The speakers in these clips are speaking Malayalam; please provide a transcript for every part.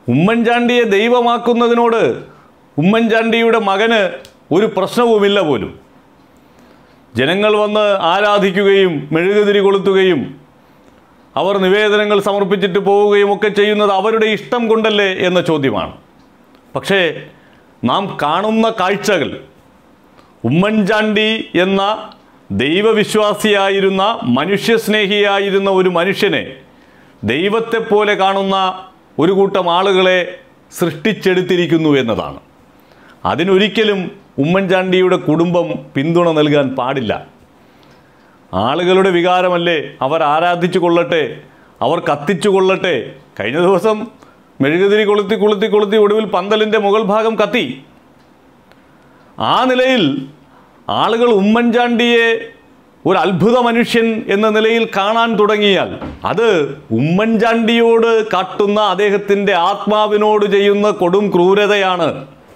ഉമ്മൻചാണ്ടിയെ ദൈവമാക്കുന്നതിനോട് ഉമ്മൻചാണ്ടിയുടെ മകന് ഒരു പ്രശ്നവുമില്ല പോലും ജനങ്ങൾ വന്ന് ആരാധിക്കുകയും മെഴുകുതിരി കൊളുത്തുകയും അവർ നിവേദനങ്ങൾ സമർപ്പിച്ചിട്ട് പോവുകയും ഒക്കെ ചെയ്യുന്നത് അവരുടെ ഇഷ്ടം കൊണ്ടല്ലേ എന്ന ചോദ്യമാണ് പക്ഷേ നാം കാണുന്ന കാഴ്ചകൾ ഉമ്മൻചാണ്ടി എന്ന ദൈവവിശ്വാസിയായിരുന്ന മനുഷ്യസ്നേഹിയായിരുന്ന ഒരു മനുഷ്യനെ ദൈവത്തെപ്പോലെ കാണുന്ന ഒരു കൂട്ടം ആളുകളെ സൃഷ്ടിച്ചെടുത്തിരിക്കുന്നു എന്നതാണ് അതിനൊരിക്കലും ഉമ്മൻചാണ്ടിയുടെ കുടുംബം പിന്തുണ നൽകാൻ പാടില്ല ആളുകളുടെ വികാരമല്ലേ അവർ ആരാധിച്ചു കൊള്ളട്ടെ അവർ കത്തിച്ചു കൊള്ളട്ടെ കഴിഞ്ഞ ദിവസം മെഴുകുതിരി കൊളുത്തി കൊളുത്തി കൊളുത്തി ഒടുവിൽ പന്തലിൻ്റെ മുകൾ ഭാഗം കത്തി ആ നിലയിൽ ആളുകൾ ഉമ്മൻചാണ്ടിയെ ഒരു അത്ഭുത മനുഷ്യൻ എന്ന നിലയിൽ കാണാൻ തുടങ്ങിയാൽ അത് ഉമ്മൻചാണ്ടിയോട് കാട്ടുന്ന അദ്ദേഹത്തിൻ്റെ ആത്മാവിനോട് ചെയ്യുന്ന കൊടും ക്രൂരതയാണ്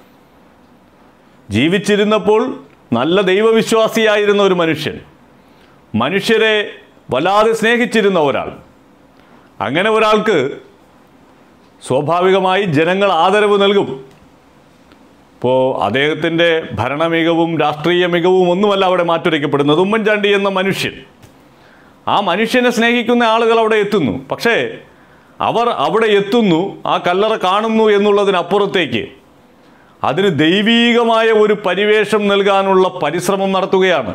ജീവിച്ചിരുന്നപ്പോൾ നല്ല ദൈവവിശ്വാസിയായിരുന്ന ഒരു മനുഷ്യൻ മനുഷ്യരെ വല്ലാതെ സ്നേഹിച്ചിരുന്ന ഒരാൾ അങ്ങനെ ഒരാൾക്ക് സ്വാഭാവികമായി ജനങ്ങൾ ആദരവ് നൽകും ഇപ്പോൾ അദ്ദേഹത്തിൻ്റെ ഭരണ മികവും രാഷ്ട്രീയ മികവും ഒന്നുമല്ല അവിടെ മാറ്റുരയ്ക്കപ്പെടുന്നത് ഉമ്മൻചാണ്ടി എന്ന മനുഷ്യൻ ആ മനുഷ്യനെ സ്നേഹിക്കുന്ന ആളുകൾ അവിടെ എത്തുന്നു പക്ഷേ അവർ അവിടെ എത്തുന്നു ആ കല്ലറ കാണുന്നു എന്നുള്ളതിനപ്പുറത്തേക്ക് അതിന് ദൈവീകമായ ഒരു പരിവേഷം നൽകാനുള്ള പരിശ്രമം നടത്തുകയാണ്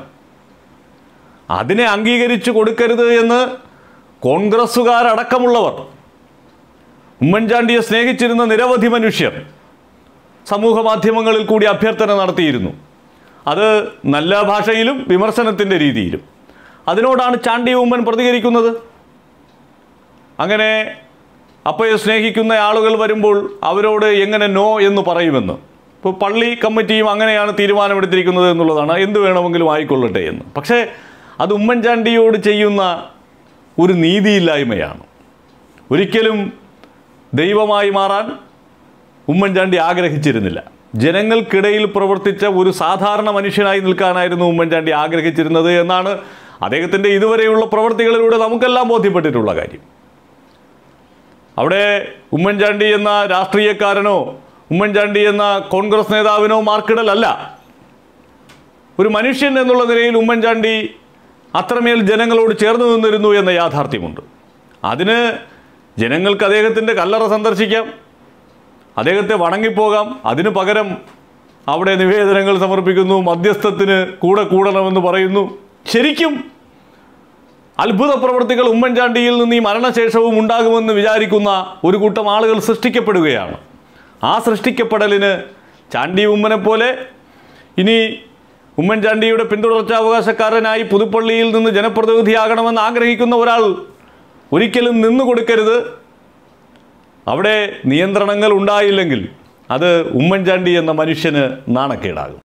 അതിനെ അംഗീകരിച്ചു കൊടുക്കരുത് എന്ന് കോൺഗ്രസ്സുകാരടക്കമുള്ളവർ ഉമ്മൻചാണ്ടിയെ സ്നേഹിച്ചിരുന്ന നിരവധി മനുഷ്യർ സമൂഹ മാധ്യമങ്ങളിൽ കൂടി അഭ്യർത്ഥന നടത്തിയിരുന്നു അത് നല്ല ഭാഷയിലും വിമർശനത്തിൻ്റെ രീതിയിലും അതിനോടാണ് ചാണ്ടി ഉമ്മൻ പ്രതികരിക്കുന്നത് അങ്ങനെ അപ്പയെ സ്നേഹിക്കുന്ന ആളുകൾ വരുമ്പോൾ അവരോട് എങ്ങനെ നോ എന്ന് പറയുമെന്ന് ഇപ്പോൾ പള്ളി കമ്മിറ്റിയും അങ്ങനെയാണ് തീരുമാനമെടുത്തിരിക്കുന്നത് എന്നുള്ളതാണ് എന്ത് വേണമെങ്കിലും ആയിക്കൊള്ളട്ടെ എന്ന് പക്ഷേ അത് ഉമ്മൻചാണ്ടിയോട് ചെയ്യുന്ന ഒരു നീതിയില്ലായ്മയാണ് ഒരിക്കലും ദൈവമായി മാറാൻ ഉമ്മൻചാണ്ടി ആഗ്രഹിച്ചിരുന്നില്ല ജനങ്ങൾക്കിടയിൽ പ്രവർത്തിച്ച ഒരു സാധാരണ മനുഷ്യനായി നിൽക്കാനായിരുന്നു ഉമ്മൻചാണ്ടി ആഗ്രഹിച്ചിരുന്നത് എന്നാണ് അദ്ദേഹത്തിൻ്റെ ഇതുവരെയുള്ള പ്രവർത്തികളിലൂടെ നമുക്കെല്ലാം ബോധ്യപ്പെട്ടിട്ടുള്ള കാര്യം അവിടെ ഉമ്മൻചാണ്ടി എന്ന രാഷ്ട്രീയക്കാരനോ ഉമ്മൻചാണ്ടി എന്ന കോൺഗ്രസ് നേതാവിനോ മാർക്കിടലല്ല ഒരു മനുഷ്യൻ എന്നുള്ള നിലയിൽ ഉമ്മൻചാണ്ടി അത്രമേൽ ജനങ്ങളോട് ചേർന്ന് നിന്നിരുന്നു എന്ന യാഥാർത്ഥ്യമുണ്ട് അതിന് ജനങ്ങൾക്ക് അദ്ദേഹത്തിൻ്റെ കല്ലറ സന്ദർശിക്കാം അദ്ദേഹത്തെ വണങ്ങിപ്പോകാം അതിനു പകരം അവിടെ നിവേദനങ്ങൾ സമർപ്പിക്കുന്നു മധ്യസ്ഥത്തിന് കൂടെ കൂടണമെന്ന് പറയുന്നു ശരിക്കും അത്ഭുത പ്രവർത്തികൾ ഉമ്മൻചാണ്ടിയിൽ നിന്ന് ഈ മരണശേഷവും ഉണ്ടാകുമെന്ന് വിചാരിക്കുന്ന ഒരു കൂട്ടം ആളുകൾ സൃഷ്ടിക്കപ്പെടുകയാണ് ആ സൃഷ്ടിക്കപ്പെടലിന് ചാണ്ടി ഉമ്മനെ പോലെ ഇനി ഉമ്മൻചാണ്ടിയുടെ പിന്തുടർച്ചാവകാശക്കാരനായി പുതുപ്പള്ളിയിൽ നിന്ന് ജനപ്രതിനിധിയാകണമെന്ന് ആഗ്രഹിക്കുന്ന ഒരാൾ ഒരിക്കലും നിന്നു കൊടുക്കരുത് അവിടെ നിയന്ത്രണങ്ങൾ ഉണ്ടായില്ലെങ്കിൽ അത് ഉമ്മൻചാണ്ടി എന്ന മനുഷ്യന് നാണക്കേടാകും